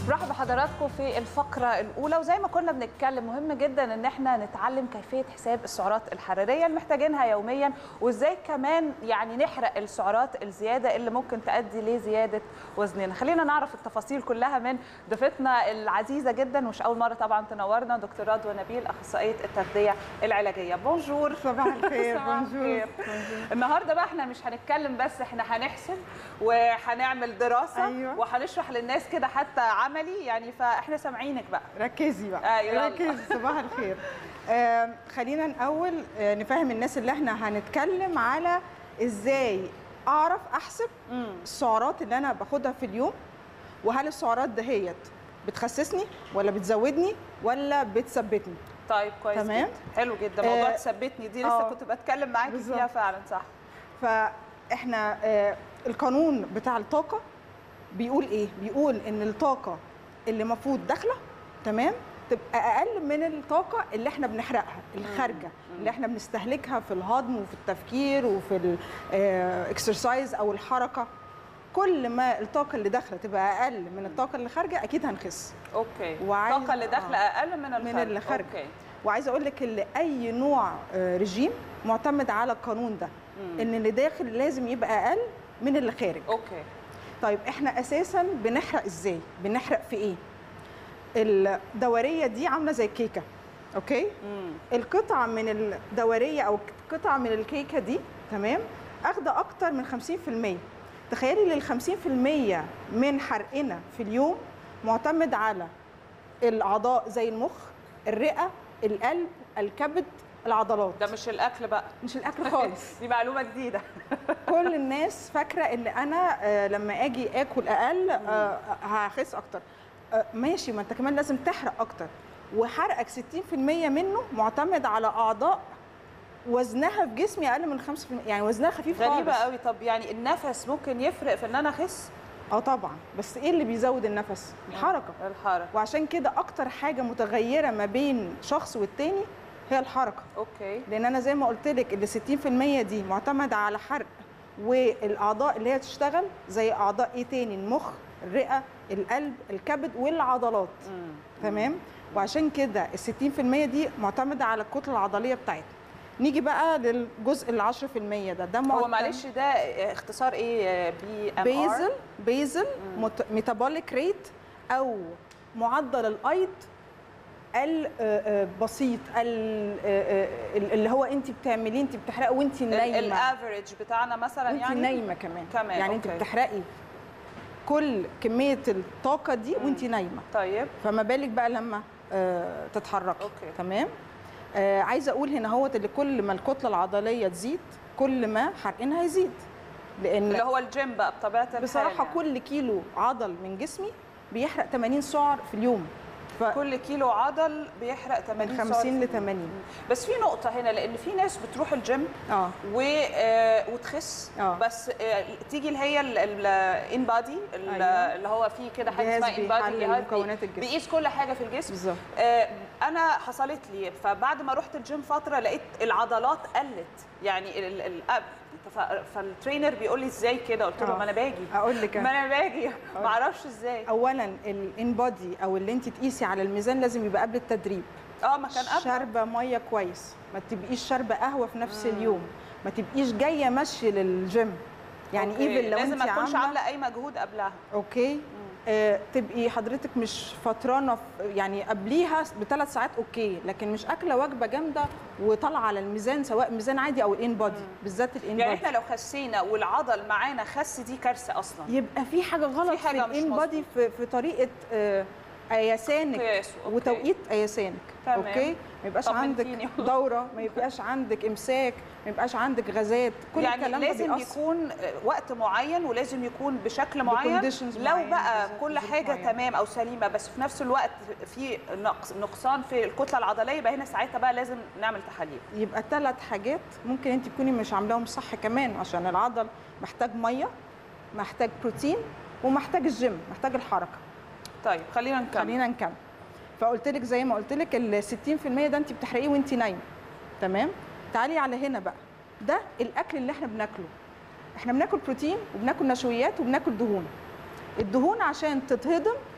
برحب بحضراتكم في الفقرة الأولى وزي ما كنا بنتكلم مهم جدا إن احنا نتعلم كيفية حساب السعرات الحرارية اللي محتاجينها يوميا وإزاي كمان يعني نحرق السعرات الزيادة اللي ممكن تؤدي لزيادة وزننا خلينا نعرف التفاصيل كلها من ضيفتنا العزيزة جدا مش أول مرة طبعا تنورنا دكتور رضوى نبيل أخصائية التغذية العلاجية بونجور صباح الخير صباح الخير النهارده بقى احنا مش هنتكلم بس احنا هنحسب وهنعمل دراسه أيوة. وهنشرح للناس كده حتى عملي يعني فاحنا سامعينك بقى ركزي بقى أيوة، يلا. ركزي صباح الخير آه خلينا الاول آه نفهم الناس اللي احنا هنتكلم على ازاي اعرف احسب السعرات اللي انا باخدها في اليوم وهل السعرات دهيت بتخسسني ولا بتزودني ولا بتثبتني طيب كويس تمام. جدا حلو جدا موضوع آه، تثبتني دي لسه آه. كنت بتكلم معاكي بالظبط. فيها فعلا صح فاحنا آه، القانون بتاع الطاقه بيقول ايه بيقول ان الطاقه اللي المفروض داخله تمام تبقى اقل من الطاقه اللي احنا بنحرقها الخارجه اللي احنا بنستهلكها في الهضم وفي التفكير وفي الاكسرسايز او الحركه كل ما الطاقه اللي داخله تبقى اقل من الطاقه اللي خارجه اكيد هنخس اوكي وعايز- الطاقه اللي داخله آه. اقل من الخارج من اللي خارجه اوكي وعايزه اقول لك ان اي نوع آه، رجيم معتمد على القانون ده ان اللي داخل لازم يبقى اقل من اللي خارج اوكي طيب احنا اساسا بنحرق ازاي بنحرق في ايه الدوريه دي عامله زي الكيكه اوكي امم القطعه من الدوريه او قطعه من الكيكه دي تمام اخده اكتر من 50% تخيلي ان ال 50% من حرقنا في اليوم معتمد على الاعضاء زي المخ الرئه القلب الكبد العضلات ده مش الاكل بقى مش الاكل خالص دي معلومه جديده كل الناس فاكره ان انا آه، لما اجي اكل اقل آه، هخس اكتر آه، ماشي ما انت كمان لازم تحرق اكتر وحرقك 60% منه معتمد على اعضاء وزنها في جسمي اقل من 5% يعني وزنها خفيف غريبه خالص قوي طب يعني النفس ممكن يفرق في ان انا اخس اه طبعا بس ايه اللي بيزود النفس الحركه الحركه وعشان كده اكتر حاجه متغيره ما بين شخص والتاني هي الحركه اوكي لان انا زي ما قلت لك ال 60% دي معتمده على حرق والاعضاء اللي هي تشتغل زي اعضاء ايه تاني المخ الرئه القلب الكبد والعضلات مم. تمام وعشان كده ال 60% دي معتمده على الكتله العضليه بتاعتنا نيجي بقى للجزء ال 10% ده ده هو معتمد- معلش ده اختصار ايه بي ام بيزل بيزل ميتابوليك ريت او معدل الايض البسيط اللي هو انت بتعمليه انت بتحرقي وانت نايمه الافريج بتاعنا مثلا وانت يعني نايمه كمان كمان، يعني انت أوكي. بتحرقي كل كميه الطاقه دي وانت نايمه طيب فما بالك بقى لما آه، تتحركي أوكي. تمام آه، عايزه اقول هنا هوت اللي كل ما الكتله العضليه تزيد كل ما حرقنا هيزيد لان اللي هو الجيم بقى بطبيعه الحال بصراحه يعني. كل كيلو عضل من جسمي بيحرق 80 سعر في اليوم ف كل كيلو عضل بيحرق 80 من سعر 50 ل في 80 بس في نقطه هنا لان في ناس بتروح الجيم اه و آه، وتخس آه. بس آه، تيجي اللي هي الان بادي أيوة. اللي هو فيه كده حاجه جهاز اسمها ان بادي بيحلل جهاز مكونات بي- الجسم. بيقيس كل حاجه في الجسم بالظبط آه، انا حصلت لي فبعد ما رحت الجيم فتره لقيت العضلات قلت يعني ال- ال- ال- ف- فالترينر بيقول لي ازاي كده قلت له آه. ما انا باجي اقول لك ما أنا. انا باجي ما اعرفش ازاي اولا الان بودي او اللي انت تقيسي على الميزان لازم يبقى قبل التدريب اه ما كان قبل شاربه ميه كويس ما تبقيش شاربه قهوه في نفس اليوم ما تبقيش جايه ماشيه للجيم يعني أوكي. ايفن لو لازم انت ما تكونش عامله عامله اي مجهود قبلها اوكي آه تبقي حضرتك مش فطرانه في- يعني قبليها بثلاث ساعات اوكي لكن مش اكله وجبه جامده وطالعه على الميزان سواء ميزان عادي او الان بودي بالذات الان يعني بودي احنا لو خسينا والعضل معانا خس دي كارثه اصلا يبقى في حاجه غلط في في, حاجة مش الان مظبوط. بودي في, في طريقه آه قياسانك قياسه، أوكي. وتوقيت قياسانك تمام. اوكي ما يبقاش عندك طمنتيني. دوره ما يبقاش عندك امساك ما يبقاش عندك غازات كل يعني الكلام ده لازم بيأثر. يكون وقت معين ولازم يكون بشكل معين بconditions لو معين، بقى بظروف- كل بظروف حاجه معينة. تمام او سليمه بس في نفس الوقت في نقص نقصان في الكتله العضليه يبقى هنا ساعتها بقى لازم نعمل تحاليل يبقى ثلاث حاجات ممكن انت تكوني مش عاملاهم صح كمان عشان العضل محتاج ميه محتاج بروتين ومحتاج الجيم محتاج الحركه طيب خلينا نكمل خلينا نكمل فقلت لك زي ما قلت لك ال 60% ده انت بتحرقيه وانت نايمه تمام تعالي على هنا بقى ده الاكل اللي احنا بناكله احنا بناكل بروتين وبناكل نشويات وبناكل دهون الدهون عشان تتهضم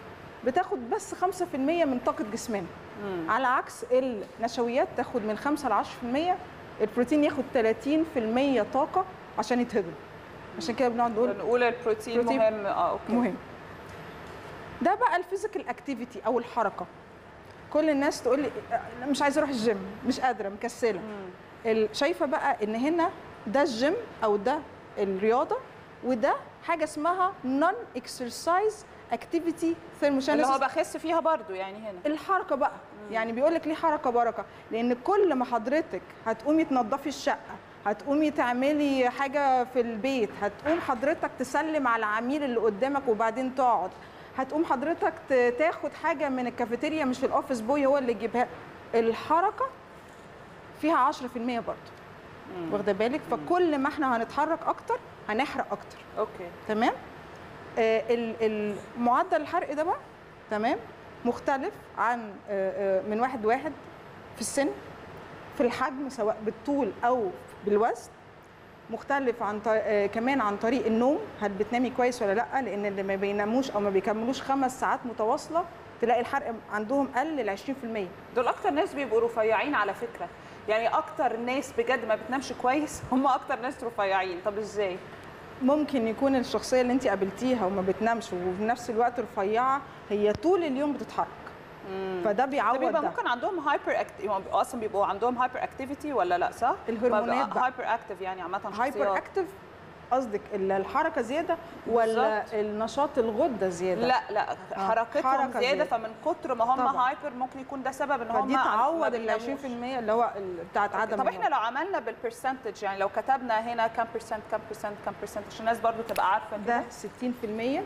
بتاخد بس 5% من طاقه جسمنا مم. على عكس النشويات تاخد من 5 ل 10% البروتين ياخد 30% طاقه عشان يتهضم عشان كده بنقعد نقول نقول البروتين بروتين مهم اه اوكي مهم ده بقى الفيزيكال اكتيفيتي او الحركه كل الناس تقول لي "أنا مش عايزه اروح الجيم مش قادره مكسله مم. ال- شايفه بقى ان هنا ده الجيم او ده الرياضه وده حاجه اسمها نون اكسرسايز اكتيفيتي اللي ثيرموجينيسيس هو بخس فيها برضو يعني هنا الحركه بقى يعني بيقول لك ليه حركه بركه لان كل ما حضرتك هتقومي تنظفي الشقه هتقومي تعملي حاجه في البيت هتقوم حضرتك تسلم على العميل اللي قدامك وبعدين تقعد هتقوم حضرتك ت- تاخد حاجه من الكافيتيريا مش الاوفيس بوي هو اللي يجيبها الحركه فيها 10% برضه مم. واخده بالك فكل ما احنا هنتحرك اكتر هنحرق اكتر اوكي تمام آه ال- المعدل الحرق ده بقى تمام مختلف عن آه، آه، من واحد لواحد في السن في الحجم سواء بالطول او بالوزن مختلف عن طر... آه، كمان عن طريق النوم هل بتنامي كويس ولا لا لان اللي ما بيناموش او ما بيكملوش خمس ساعات متواصله تلاقي الحرق عندهم قل ل 20% دول اكتر ناس بيبقوا رفيعين على فكره يعني اكتر ناس بجد ما بتنامش كويس هم اكتر ناس رفيعين طب ازاي ممكن يكون الشخصيه اللي انت قابلتيها وما بتنامش وفي نفس الوقت رفيعه هي طول اليوم بتتحرك فده ده بيعوض بيبقى ده ممكن عندهم هايبر أكت... اصلا بيبقوا عندهم هايبر اكتيفيتي ولا لا صح الهرمونات بقى. هايبر اكتيف يعني عامه هايبر شخصيات اكتف قصدك ال- الحركه زياده ولا بالظبط. النشاط الغده زياده لا لا حركتهم حركة زياده زيادة. فمن كتر ما هم طبعاً. هايبر ممكن يكون ده سبب ان هم فدي ما تعوض ال بيناموش. 20% اللي هو ال- بتاعت عدم طب احنا النوم. لو عملنا بالبرسنتج يعني لو كتبنا هنا كام برسنت كام برسنت كام برسنت عشان الناس برضو تبقى عارفه ده 60%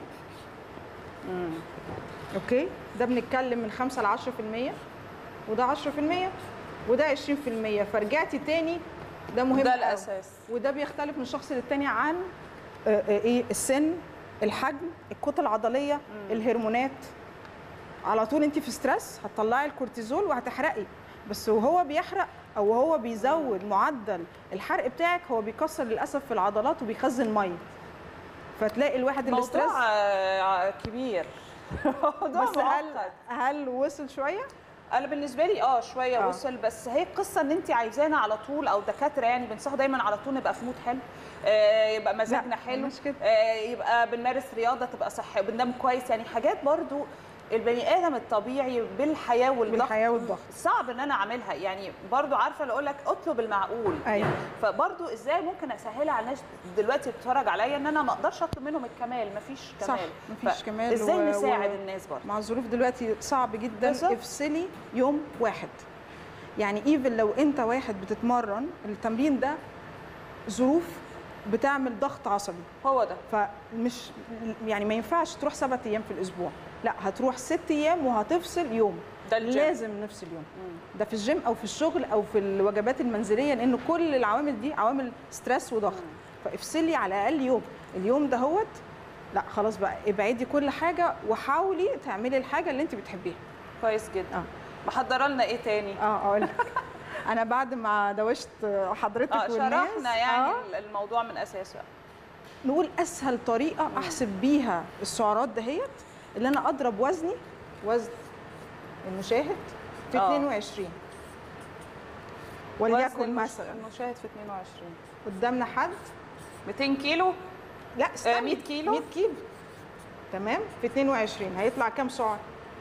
اوكي ده بنتكلم من 5 ل 10% وده 10% وده 20% فرجعتي تاني ده مهم ده قوي. الاساس وده بيختلف من شخص للتاني عن آه، آه، ايه السن الحجم الكتله العضليه الهرمونات على طول انت في ستريس هتطلعي الكورتيزول وهتحرقي بس وهو بيحرق او وهو بيزود معدل الحرق بتاعك هو بيكسر للاسف في العضلات وبيخزن ميه فتلاقي الواحد اللي ستريس موضوع آه، كبير موضوع بس هل معقد هل وصل شويه انا بالنسبه لي اه شويه آه. وصل بس هي قصه ان انت عايزانا على طول او دكاتره يعني بينصحوا دايما على طول نبقى في مود حلو آه يبقى مزاجنا حلو مش كده. آه يبقى بنمارس رياضه تبقى صحيه بننام كويس يعني حاجات برضو البني ادم الطبيعي بالحياه والضغط بالحياة والضغط. صعب ان انا اعملها يعني برضو عارفه اللي اقول لك اطلب المعقول أيوة. فبرضو ازاي ممكن اسهلها على الناس دلوقتي بتتفرج عليا ان انا ما اقدرش اطلب منهم الكمال مفيش كمال صح، مفيش ف- كمال ازاي و- نساعد و- الناس برضو مع الظروف دلوقتي صعب جدا بالظبط. افصلي يوم واحد يعني ايفن لو انت واحد بتتمرن التمرين ده ظروف بتعمل ضغط عصبي هو ده فمش يعني ما ينفعش تروح سبعة ايام في الاسبوع لا هتروح ست ايام وهتفصل يوم ده الجيم. لازم نفصل يوم ده في الجيم او في الشغل او في الوجبات المنزليه لان كل العوامل دي عوامل ستريس وضغط فافصلي على الاقل يوم اليوم دهوت لا خلاص بقى ابعدي كل حاجه وحاولي تعملي الحاجه اللي انت بتحبيها كويس جدا اه محضره لنا ايه تاني اه اقول لك انا بعد ما دوشت حضرتك اه والناس شرحنا يعني آه الموضوع من اساسه نقول اسهل طريقه احسب بيها السعرات دهيت اللي انا اضرب وزني وزن المشاهد في آه. 22 وزن وليكن المش- مثلا المشاهد في 22 قدامنا حد 200 كيلو لا استني 100 كيلو؟ 100 كيلو تمام في 22 هيطلع كام سعر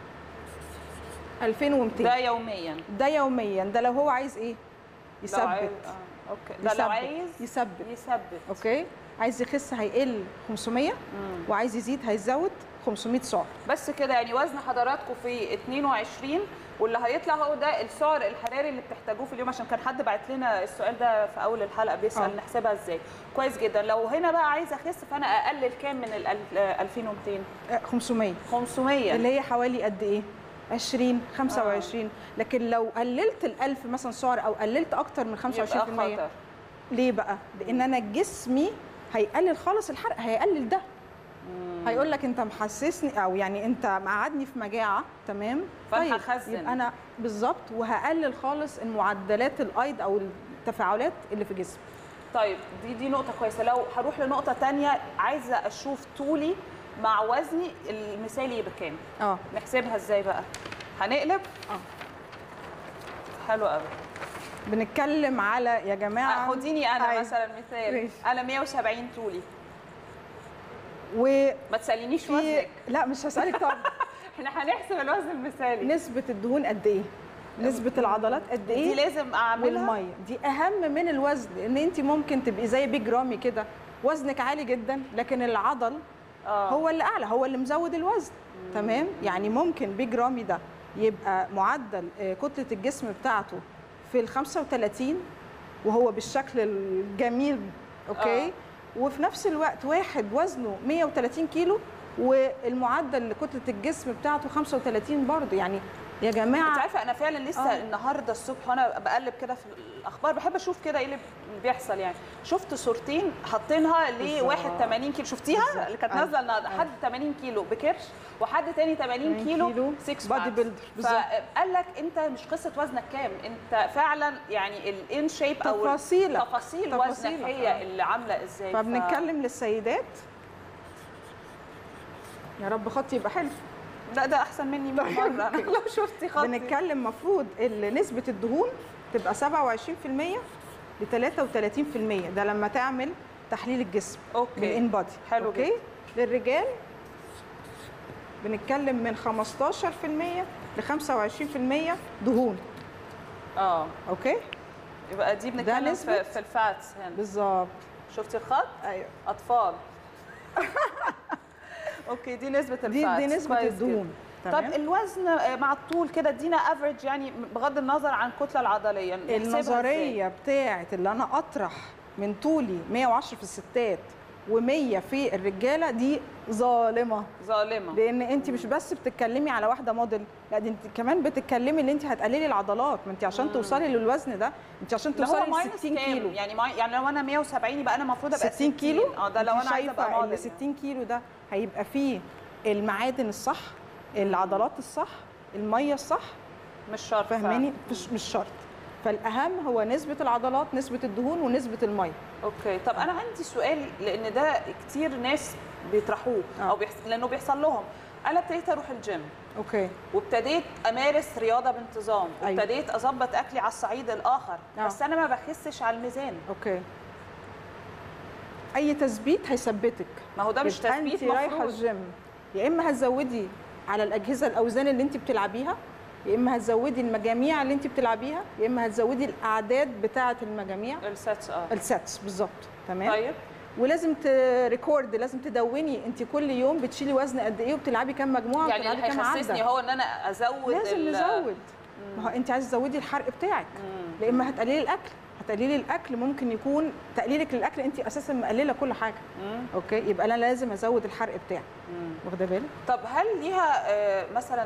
2200 ده يوميا ده يوميا ده لو هو عايز ايه لو عايز يثبت آه. اوكي ده لو يثبت. عايز يثبت يثبت اوكي عايز يخس هيقل 500 وعايز يزيد هيزود 500 سعر بس كده يعني وزن حضراتكم في 22 واللي هيطلع هو ده السعر الحراري اللي بتحتاجوه في اليوم عشان كان حد بعت لنا السؤال ده في اول الحلقه بيسال آه. نحسبها ازاي كويس جدا لو هنا بقى عايزه اخس فانا اقلل كام من ال 2200 آه، 500 500 اللي هي حوالي قد ايه 20 25 لكن لو قللت ال 1000 مثلا سعر او قللت اكتر من 25% يبقى خطر ليه بقى لان انا جسمي هيقلل خالص الحرق هيقلل ده هيقول لك انت محسسني او يعني انت مقعدني في مجاعه تمام فأنا هخزن. يبقى انا بالظبط وهقلل خالص المعدلات الايض او التفاعلات اللي في جسمي طيب دي دي نقطة كويسة لو هروح لنقطة تانية عايزة أشوف طولي مع وزني المثالي بكام اه نحسبها ازاي بقى هنقلب اه حلو قوي بنتكلم على يا جماعه خديني انا أيوة. مثلا مثال ماشي. انا 170 طولي وفي ما تسالينيش وزنك لا مش هسالك طبعا احنا هنحسب الوزن المثالي نسبه الدهون قد ايه نسبه العضلات قد دي ايه لازم اعملها والميه دي اهم من الوزن لان انت ممكن تبقي زي بيج رامي كده وزنك عالي جدا لكن العضل اه هو اللي اعلى هو اللي مزود الوزن تمام يعني ممكن بيج رامي ده يبقى معدل آه، كتله الجسم بتاعته في ال 35 وهو بالشكل الجميل اوكي آه. وفي نفس الوقت واحد وزنه 130 كيلو والمعدل لكتله الجسم بتاعته 35 برضه يعني يا انت جماعه عارفه انا فعلا لسه آه. آه. النهارده الصبح وانا بقلب كده في الاخبار بحب اشوف كده ايه اللي بيحصل يعني شفت صورتين حاطينها لواحد بالظبط. 80 كيلو شفتيها بالظبط. اللي كانت أيوة. نازله النهارده حد 80 كيلو بكرش وحد تاني 80 80 كيلو كيلو 6 بادي بيلدر بالظبط فقال لك انت مش قصه وزنك كام انت فعلا يعني الان شيب او تفاصيلك. تفاصيل وزنك تفاصيلك، هي آه. اللي عامله ازاي ف- فبنتكلم للسيدات يا رب خطي يبقى حلو لا ده احسن مني 100 مره انا أوكي. لو شفتي خطي بنتكلم مفروض ال- نسبة الدهون تبقى 27% ل 33% ده لما تعمل تحليل الجسم اوكي بالان بادي حلو اوكي للرجال بنتكلم من 15% ل 25% دهون اه اوكي يبقى دي بنتكلم نسبة- في, في الفاتس هنا بالظبط شفتي الخط ايوه اطفال اوكي دي نسبه دي الفاتس دي نسبة كويس الدهون جدا. تمام طب الوزن آه، مع الطول كده ادينا افريج يعني بغض النظر عن الكتله العضليه نحسبها إزاي؟ النظريه بتاعت اللي انا اطرح من طولي 110 في الستات و100 في الرجاله دي ظالمه ظالمه لان انت مش بس بتتكلمي على واحده موديل لا دي انت كمان بتتكلمي اللي انت هتقللي العضلات ما انت عشان مم. توصلي للوزن ده انت عشان اللي هو توصلي ل ماينس 60 كام؟ كيلو يعني ماي... يعني لو انا 170 يبقى انا المفروض ابقى 60 كيلو اه ده لو انت انا عايزه ابقى شايفه موديل ال 60 كيلو ده هيبقى فيه المعادن الصح العضلات الصح الميه الصح مش شرط فاهماني مش مش شرط فالاهم هو نسبه العضلات نسبه الدهون ونسبه الميه اوكي طب انا عندي سؤال لان ده كتير ناس بيطرحوه آه. او بيحس... لانه بيحصل لهم انا ابتديت اروح الجيم اوكي وابتديت امارس رياضه بانتظام أيوة. وابتديت اظبط اكلي على الصعيد الاخر آه. بس انا ما بخسش على الميزان اوكي اي تثبيت هيثبتك ما هو ده مش يبقى تثبيت انت رايحه مفروض الجيم يا اما هتزودي على الاجهزه الاوزان اللي انت بتلعبيها يا اما هتزودي المجاميع اللي انت بتلعبيها يا اما هتزودي الاعداد بتاعه المجاميع الساتس اه الساتس بالظبط تمام طيب ولازم تريكورد لازم تدوني انت كل يوم بتشيلي وزن قد ايه وبتلعبي كام مجموعه يعني وبتلعبي اللي كام هيحسسني عده هو ان انا ازود لازم ال- نزود ما هو انت عايزه تزودي الحرق بتاعك مم. يا اما هتقللي الاكل هتقللي الاكل ممكن يكون تقليلك للاكل انت اساسا مقلله كل حاجه مم. اوكي يبقى انا لازم ازود الحرق بتاعي مم. واخده بالك طب هل ليها آه، مثلا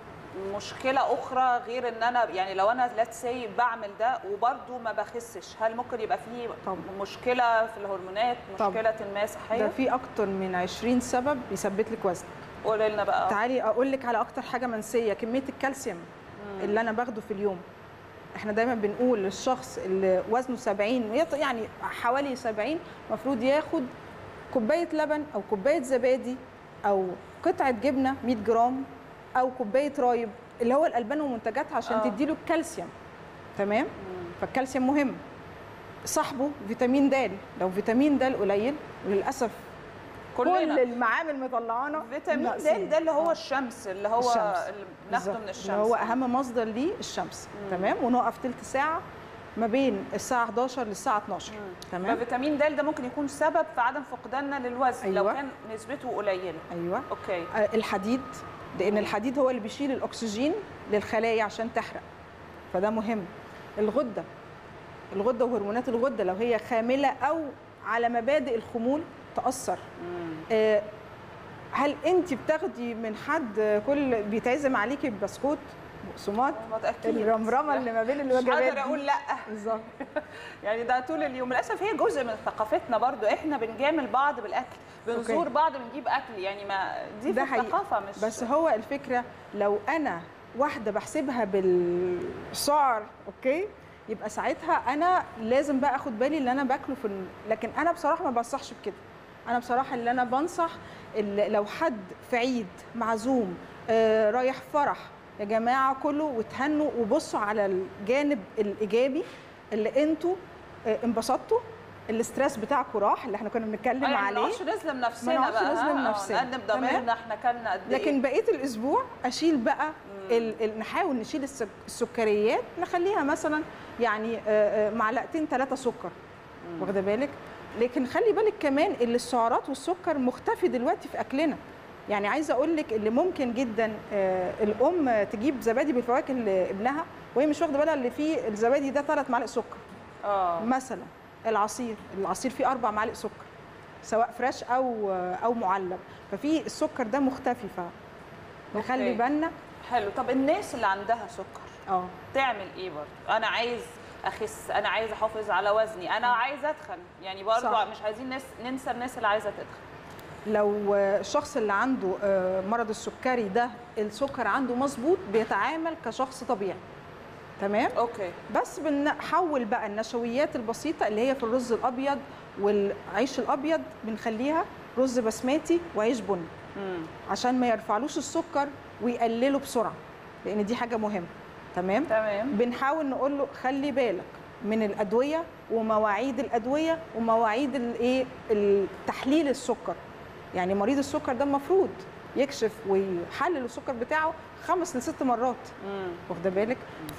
مشكلة أخرى غير إن أنا يعني لو أنا ليتس سي بعمل ده وبرضه ما بخسش هل ممكن يبقى في طبعا. مشكلة في الهرمونات طبعا. مشكلة ما ده صحية؟ في اكتر من 20 سبب يثبت لك وزنك قولي لنا بقى تعالي اقول لك على اكتر حاجه منسيه كميه الكالسيوم مم. اللي انا باخده في اليوم احنا دايما بنقول للشخص اللي وزنه 70 يط- يعني حوالي 70 المفروض ياخد كوبايه لبن او كوبايه زبادي او قطعه جبنه 100 جرام او كوبايه رايب اللي هو الالبان ومنتجاتها عشان آه. تديله الكالسيوم تمام مم. فالكالسيوم مهم صاحبه فيتامين د لو فيتامين د قليل وللاسف كل كلنا المعامل مطلعانا فيتامين ناقصين. د ده اللي هو آه. الشمس اللي هو الشمس. اللي بناخده بالظبط. من الشمس اللي هو اهم مصدر ليه الشمس مم. تمام ونقف تلت ساعه ما بين الساعه 11 للساعه 12 مم. تمام ففيتامين د ده ممكن يكون سبب في عدم فقداننا للوزن لو أيوة. كان نسبته قليلة ايوه أوكي آه، الحديد لان الحديد هو اللي بيشيل الاكسجين للخلايا عشان تحرق فده مهم الغده الغده وهرمونات الغده لو هي خامله او على مبادئ الخمول تاثر مم. آه، هل انت بتاخدي من حد كل بيتعزم عليكي ببسكوت بقسماط متأكد الرمرمه اللي ما بين مش الوجبات قادرة دي. أقول لأ بالظبط يعني ده طول اليوم للاسف هي جزء من ثقافتنا برضو احنا بنجامل بعض بالاكل بنزور أوكي. بعض بنجيب اكل يعني ما دي ده في حقيقي. الثقافه مش بس هو الفكره لو انا واحده بحسبها بالسعر اوكي يبقى ساعتها انا لازم بقى اخد بالي اللي انا باكله في ال... لكن انا بصراحه ما بنصحش بكده انا بصراحه اللي انا بنصح ال- لو حد في عيد معزوم آه، رايح فرح يا جماعه كله وتهنوا وبصوا على الجانب الايجابي اللي انتوا آه، انبسطتوا الاسترس بتاعكم راح اللي احنا كنا بنتكلم يعني ما عليه نقعدش نظلم نفسنا نقعدش بقى نظلم ها؟ نفسنا. نقدم تمام؟ ضميرنا احنا كلنا قد ايه لكن بقيه الاسبوع اشيل بقى ال ال نحاول نشيل السك السكريات نخليها مثلا يعني آه، آه، معلقتين ثلاثه سكر واخده بالك لكن خلي بالك كمان اللي السعرات والسكر مختفي دلوقتي في اكلنا يعني عايزه اقول لك اللي ممكن جدا آه، الام تجيب زبادي بالفواكه لابنها وهي مش واخده بالها اللي فيه الزبادي ده ثلاث معالق سكر اه مثلا العصير العصير فيه اربع معالق سكر سواء فريش او او معلب ففي السكر ده مختفي فنخلي أوكي. بالنا حلو طب الناس اللي عندها سكر اه تعمل ايه برضه انا عايز اخس انا عايز احافظ على وزني انا عايزه اتخن يعني برضه صح. مش عايزين ناس ننسى الناس اللي عايزه تتخن لو الشخص اللي عنده آه، مرض السكري ده السكر عنده مظبوط بيتعامل كشخص طبيعي تمام اوكي بس بنحول بقى النشويات البسيطه اللي هي في الرز الابيض والعيش الابيض بنخليها رز بسماتي وعيش بني امم عشان ما يرفعلوش السكر ويقلله بسرعه لان دي حاجه مهمه تمام تمام بنحاول نقول له خلي بالك من الادويه ومواعيد الادويه ومواعيد الايه تحليل السكر يعني مريض السكر ده المفروض يكشف ويحلل السكر بتاعه خمس لست مرات امم واخده بالك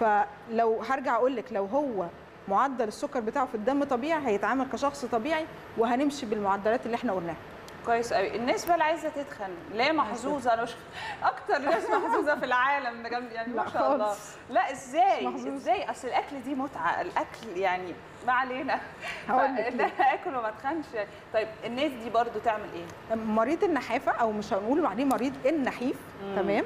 فلو هرجع اقول لك لو هو معدل السكر بتاعه في الدم طبيعي هيتعامل كشخص طبيعي وهنمشي بالمعدلات اللي احنا قلناها كويس قوي الناس بقى اللي عايزه تتخن ليه محظوظه انا مش اكتر ناس محظوظه في العالم بجد يعني ما لا شاء الله خالص. لا ازاي مش محظوظة. ازاي اصل الاكل دي متعه الاكل يعني ما علينا هقول لك ف- ليه. لا اكل وما اتخنش يعني طيب الناس دي برضو تعمل ايه مريض النحافه او مش هنقول عليه مريض النحيف مم. تمام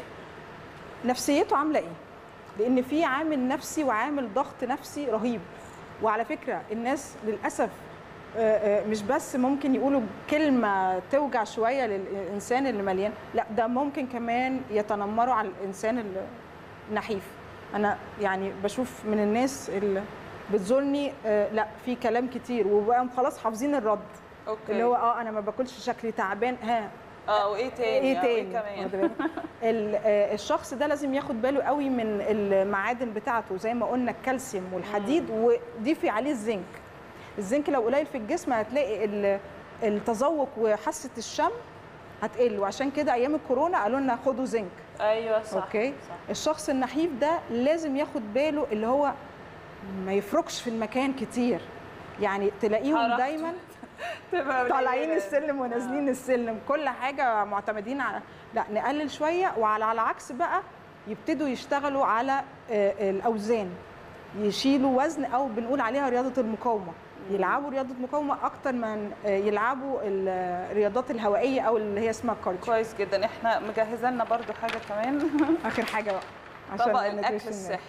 نفسيته عامله ايه لان في عامل نفسي وعامل ضغط نفسي رهيب وعلى فكره الناس للاسف آه، آه، مش بس ممكن يقولوا كلمه توجع شويه للانسان اللي مليان لا ده ممكن كمان يتنمروا على الانسان اللي نحيف انا يعني بشوف من الناس اللي بتزورني آه، لا في كلام كتير وبقى خلاص حافظين الرد اوكي اللي هو اه انا ما باكلش شكلي تعبان ها اه وايه تاني ايه آه، تاني كمان واخد بالك؟ ال- آه، الشخص ده لازم ياخد باله قوي من المعادن بتاعته زي ما قلنا الكالسيوم والحديد وضيفي عليه الزنك الزنك لو قليل في الجسم هتلاقي ال- التذوق وحاسه الشم هتقل وعشان كده ايام الكورونا قالوا لنا خدوا زنك ايوه صح اوكي صح الشخص النحيف ده لازم ياخد باله اللي هو ما يفركش في المكان كتير يعني تلاقيهم حركته. دايما تبقى طالعين قليلة. السلم ونازلين السلم كل حاجه معتمدين على لا نقلل شويه وعلى على العكس بقى يبتدوا يشتغلوا على آه، الاوزان يشيلوا وزن او بنقول عليها رياضه المقاومه يلعبوا رياضه مقاومه اكتر من آه، يلعبوا الرياضات الهوائيه او اللي هي اسمها الكارديو كويس جدا احنا مجهزه لنا برضو حاجه كمان اخر حاجه بقى طبق ما الاكل ندوش الناس. الصحي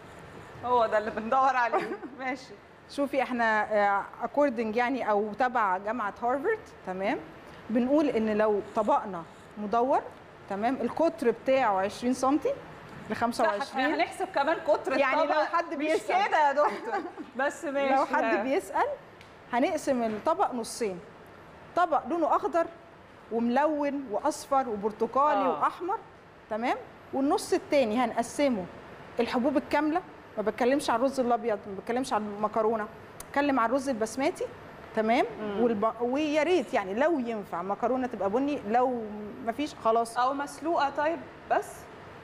هو ده اللي بندور عليه ماشي شوفي احنا اكوردنج يعني او تبع جامعه هارفارد تمام بنقول ان لو طبقنا مدور تمام القطر بتاعه 20 سم ل صح 25 هنحسب كمان كتر يعني الطبق. لو حد مش بيسأل. كده يا دكتور بس ماشي لو حد بيسال هنقسم الطبق نصين طبق لونه اخضر وملون واصفر وبرتقالي آه. واحمر تمام والنص التاني هنقسمه الحبوب الكامله ما بتكلمش على الرز الابيض ما بتكلمش على المكرونه بتكلم على الرز البسماتي تمام مم. والب... ويا ريت يعني لو ينفع مكرونه تبقى بني لو ما فيش خلاص او مسلوقه طيب بس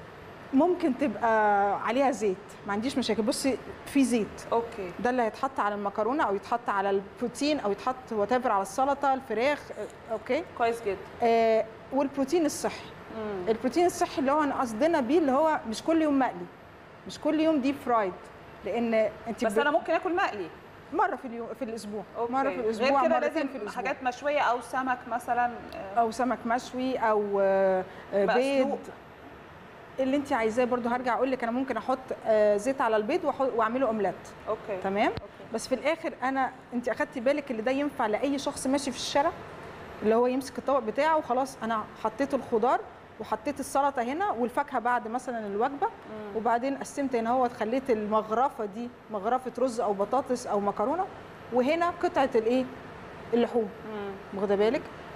ممكن تبقى عليها زيت ما عنديش مشاكل بصي في زيت اوكي ده اللي هيتحط على المكرونه او يتحط على البروتين او يتحط وات على السلطه الفراخ آه، اوكي كويس جدا آه والبروتين الصحي مم. البروتين الصحي اللي هو أنا قصدنا بيه اللي هو مش كل يوم مقلي مش كل يوم ديب فرايد لان انت بس ب- انا ممكن اكل مقلي مره في اليوم في الاسبوع أوكي. مره في الاسبوع غير كده مرتين لازم في الاسبوع حاجات مشويه او سمك مثلا آه، او سمك مشوي او آه، آه، بيض مسلوق. اللي انت عايزاه برضو هرجع اقول لك انا ممكن احط آه، زيت على البيض وأحط- واعمله اومليت اوكي تمام اوكي بس في الاخر انا انت اخدتي بالك اللي ده ينفع لاي شخص ماشي في الشارع اللي هو يمسك الطبق بتاعه وخلاص انا حطيت الخضار وحطيت السلطه هنا والفاكهه بعد مثلا الوجبه مم. وبعدين قسمت هنا هو خليت المغرفه دي مغرفه رز او بطاطس او مكرونه وهنا قطعه الايه اللحوم مم. واخده بالك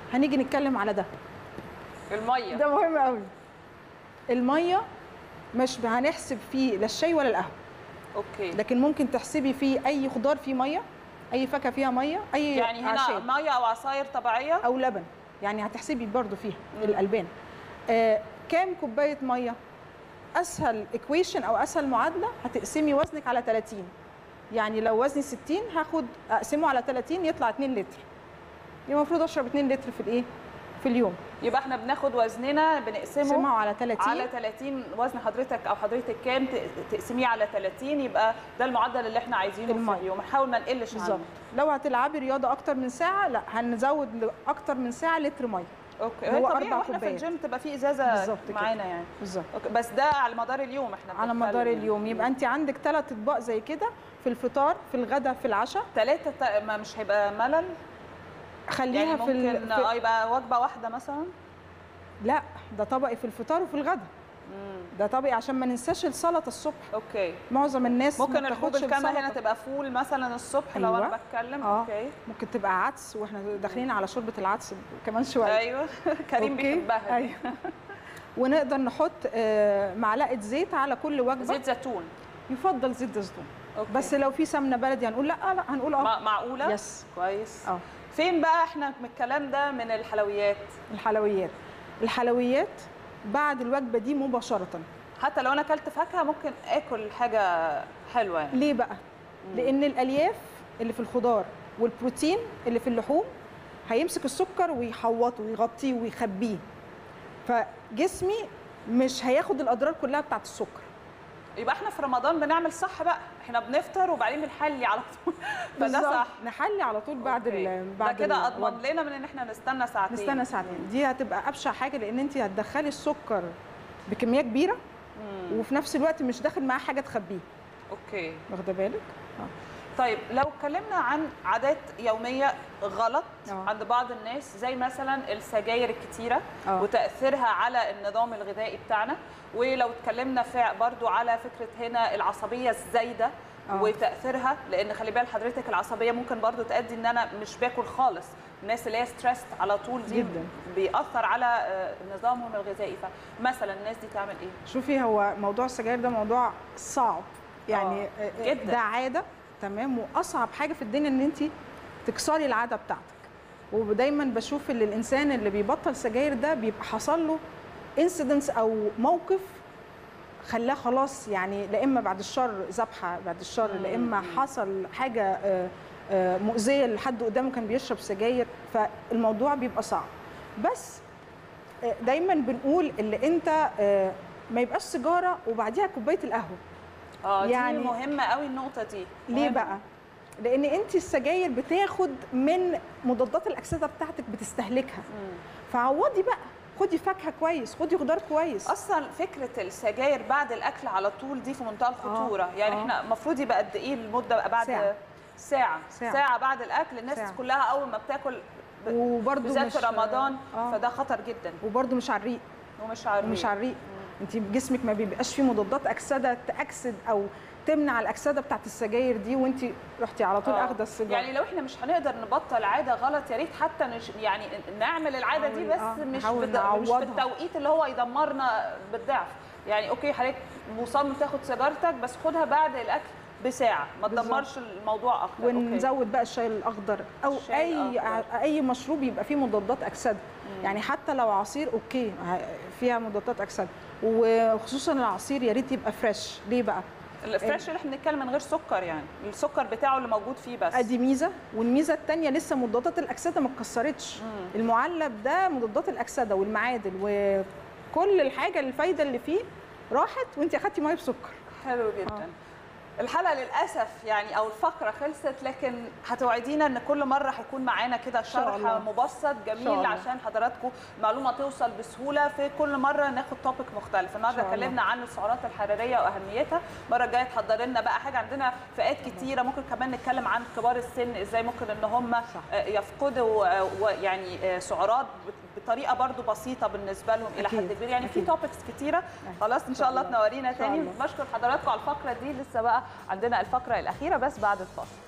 هنيجي نتكلم على ده الميه ده مهم قوي الميه مش هنحسب فيه لا الشاي ولا القهوه اوكي لكن ممكن تحسبي فيه اي خضار فيه ميه اي فاكهه فيها ميه اي يعني هنا أعشاب. ميه او عصاير طبيعيه او لبن يعني هتحسبي برضو فيها الالبان آه كام كوبايه ميه اسهل ايكويشن او اسهل معادله هتقسمي وزنك على 30 يعني لو وزني 60 هاخد اقسمه على 30 يطلع 2 لتر يبقى المفروض اشرب 2 لتر في الايه في اليوم يبقى احنا بناخد وزننا اقسمه بنقسمه على 30 على 30 وزن حضرتك او حضرتك كام ت- تقسميه على 30 يبقى ده المعدل اللي احنا عايزينه المية. في اليوم نحاول ما نقلش بالظبط عنه لو هتلعبي رياضه اكتر من ساعه لا هنزود اكتر من ساعه لتر ميه اوكي هو هو طبيعي أربع واحنا في كوبايات. الجيم تبقى في ازازه بالظبط كده. معانا يعني بالظبط اوكي بس ده على مدار اليوم احنا على مدار اليوم يبقى انت عندك ثلاث اطباق زي كده في الفطار في الغداء في العشاء ثلاثه ما مش هيبقى ملل خليها يعني في, ممكن ال... اه في يبقى وجبه واحده مثلا لا ده طبقي في الفطار وفي الغداء مم. ده طبقي عشان ما ننساش السلطه الصبح اوكي معظم الناس ممكن ما الحبوب بتاخدش الكامله هنا السلطة. تبقى فول مثلا الصبح لو انا أيوة. بتكلم آه. اوكي ممكن تبقى عدس واحنا داخلين على شوربه العدس كمان شويه ايوه كريم أوكي؟ بيحبها دي. ايوه ونقدر نحط آه، معلقه زيت على كل وجبه زيت زيتون يفضل زيت زيتون أوكي. بس لو في سمنه بلدي هنقول لا لا هنقول اه مع- معقوله يس كويس اه فين بقى احنا من الكلام ده من الحلويات الحلويات الحلويات بعد الوجبه دي مباشره حتى لو انا اكلت فاكهه ممكن اكل حاجه حلوه يعني ليه بقى لان الالياف اللي في الخضار والبروتين اللي في اللحوم هيمسك السكر ويحوطه ويغطيه ويخبيه فجسمي مش هياخد الاضرار كلها بتاعت السكر يبقى احنا في رمضان بنعمل صح بقى احنا بنفطر وبعدين بنحلي على طول فده بالظبط. صح نحلي على طول بعد أوكي. ال بعد ده كده الوجبة. اضمن لنا من ان احنا نستنى ساعتين نستنى ساعتين دي هتبقى ابشع حاجه لان انت هتدخلي السكر بكميه كبيره مم. وفي نفس الوقت مش داخل معاه حاجه تخبيه اوكي واخده بالك طيب لو اتكلمنا عن عادات يوميه غلط آه. عند بعض الناس زي مثلا السجاير الكتيره آه. وتاثيرها على النظام الغذائي بتاعنا ولو اتكلمنا فع- برضو على فكره هنا العصبيه الزايده آه. وتاثيرها لان خلي بال حضرتك العصبيه ممكن برضو تؤدي ان انا مش باكل خالص الناس اللي هي ستريسد على طول دي جداً. بيأثر على آه، نظامهم الغذائي فمثلا الناس دي تعمل ايه؟ شوفي هو موضوع السجاير ده موضوع صعب يعني آه، آه، جداً. ده عاده تمام واصعب حاجه في الدنيا ان انت تكسري العاده بتاعتك ودايما بشوف ان الانسان اللي بيبطل سجاير ده بيبقى حصل له انسيدنس او موقف خلاه خلاص يعني لا اما بعد الشر ذبحه بعد الشر لا اما حصل حاجه آه، آه، مؤذيه لحد قدامه كان بيشرب سجاير فالموضوع بيبقى صعب بس آه، دايما بنقول اللي انت آه، ما يبقاش سيجاره وبعديها كوبايه القهوه اه دي يعني- مهمه قوي النقطه دي ليه مهمة. بقى لان انت السجاير بتاخد من مضادات الاكسده بتاعتك بتستهلكها مم. فعوضي بقى خدي فاكهه كويس خدي خضار كويس اصلا فكره السجاير بعد الاكل على طول دي في منتهى الخطوره آه، يعني آه. احنا المفروض يبقى قد ايه المده بقى بعد ساعة. ساعه ساعة. ساعه بعد الاكل الناس ساعة. كلها اول ما بتاكل ب- وبرده بالذات مش في رمضان آه. فده خطر جدا وبرده مش على الريق ومش عارف ومش على الريق انت جسمك ما بيبقاش فيه مضادات اكسده تاكسد او تمنع الاكسده بتاعت السجاير دي وانت رحتي على طول آه. اخده السيجاره يعني لو احنا مش هنقدر نبطل عاده غلط يا ريت حتى نش يعني نعمل العاده دي نحاول- بس آه، مش نحاول بد... مش نعوضها. بالتوقيت اللي هو يدمرنا بالضعف يعني اوكي حضرتك مصمم تاخد سيجارتك بس خدها بعد الاكل بساعه ما بالظبط. تدمرش الموضوع اكتر أوكي. ونزود بقى الشاي الاخضر او الشاي اي الأخضر. اي مشروب يبقى فيه مضادات اكسده يعني حتى لو عصير اوكي فيها مضادات اكسده وخصوصا العصير يا ريت يبقى فريش ليه بقى الفريش اللي احنا بنتكلم من غير سكر يعني السكر بتاعه اللي موجود فيه بس ادي ميزه والميزه الثانيه لسه مضادات الاكسده ما اتكسرتش مم. المعلب ده مضادات الاكسده والمعادن وكل الحاجه الفايده اللي فيه راحت وانت اخدتي ميه بسكر حلو جدا الحلقه للاسف يعني او الفقره خلصت لكن هتوعدينا ان كل مره هيكون معانا كده شاء شرح الله. مبسط جميل الله. عشان حضراتكم المعلومه توصل بسهوله في كل مره ناخد توبيك مختلف النهارده شاء الله. اتكلمنا عن السعرات الحراريه واهميتها المره الجايه تحضر لنا بقى حاجه عندنا فئات كتيره ممكن كمان نتكلم عن كبار السن ازاي ممكن ان هم صح. آه، يفقدوا آه، ويعني آه، سعرات بت- بطريقه برضو بسيطه بالنسبه لهم الى أكيد. حد كبير يعني في أكيد. توبكس كتيره خلاص ان شاء الله الله. تنورينا إن شاء تاني الله. بشكر حضراتكم على الفقره دي لسه بقى عندنا الفقره الاخيره بس بعد الفاصل